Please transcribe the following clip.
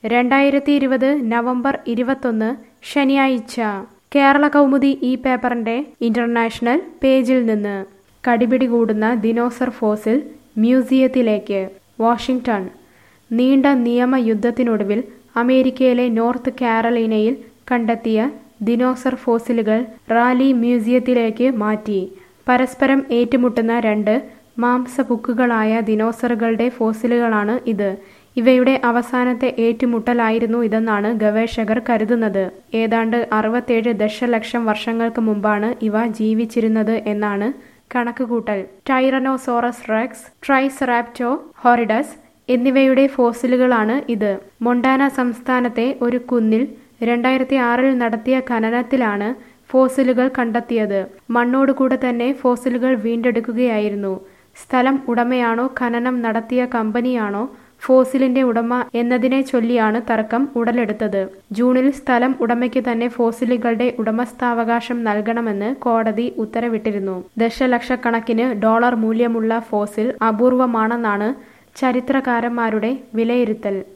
രണ്ടായിരത്തി ഇരുപത് നവംബർ ഇരുപത്തൊന്ന് ശനിയാഴ്ച കേരള കൗമുദി ഈ പേപ്പറിന്റെ ഇന്റർനാഷണൽ പേജിൽ നിന്ന് കടിപിടി കൂടുന്ന ദിനോസർ ഫോസിൽ മ്യൂസിയത്തിലേക്ക് വാഷിംഗ്ടൺ നീണ്ട നിയമയുദ്ധത്തിനൊടുവിൽ അമേരിക്കയിലെ നോർത്ത് കാരലീനയിൽ കണ്ടെത്തിയ ദിനോസർ ഫോസിലുകൾ റാലി മ്യൂസിയത്തിലേക്ക് മാറ്റി പരസ്പരം ഏറ്റുമുട്ടുന്ന രണ്ട് മാംസപുക്കുകളായ ദിനോസറുകളുടെ ഫോസിലുകളാണ് ഇത് ഇവയുടെ അവസാനത്തെ ഏറ്റുമുട്ടലായിരുന്നു ഇതെന്നാണ് ഗവേഷകർ കരുതുന്നത് ഏതാണ്ട് അറുപത്തേഴ് ദശലക്ഷം വർഷങ്ങൾക്ക് മുമ്പാണ് ഇവ ജീവിച്ചിരുന്നത് എന്നാണ് കണക്കുകൂട്ടൽ ടൈറനോസോറസ് റെക്സ് ട്രൈസറാപ്റ്റോ ഹോറിഡസ് എന്നിവയുടെ ഫോസിലുകളാണ് ഇത് മൊണ്ടാന സംസ്ഥാനത്തെ ഒരു കുന്നിൽ രണ്ടായിരത്തി ആറിൽ നടത്തിയ ഖനനത്തിലാണ് ഫോസിലുകൾ കണ്ടെത്തിയത് മണ്ണോടുകൂടെ തന്നെ ഫോസിലുകൾ വീണ്ടെടുക്കുകയായിരുന്നു സ്ഥലം ഉടമയാണോ ഖനനം നടത്തിയ കമ്പനിയാണോ ഫോസിലിന്റെ ഉടമ എന്നതിനെ ചൊല്ലിയാണ് തർക്കം ഉടലെടുത്തത് ജൂണിൽ സ്ഥലം ഉടമയ്ക്ക് തന്നെ ഫോസിലുകളുടെ ഉടമസ്ഥാവകാശം നൽകണമെന്ന് കോടതി ഉത്തരവിട്ടിരുന്നു ദശലക്ഷക്കണക്കിന് ഡോളർ മൂല്യമുള്ള ഫോസിൽ അപൂർവമാണെന്നാണ് ചരിത്രകാരന്മാരുടെ വിലയിരുത്തൽ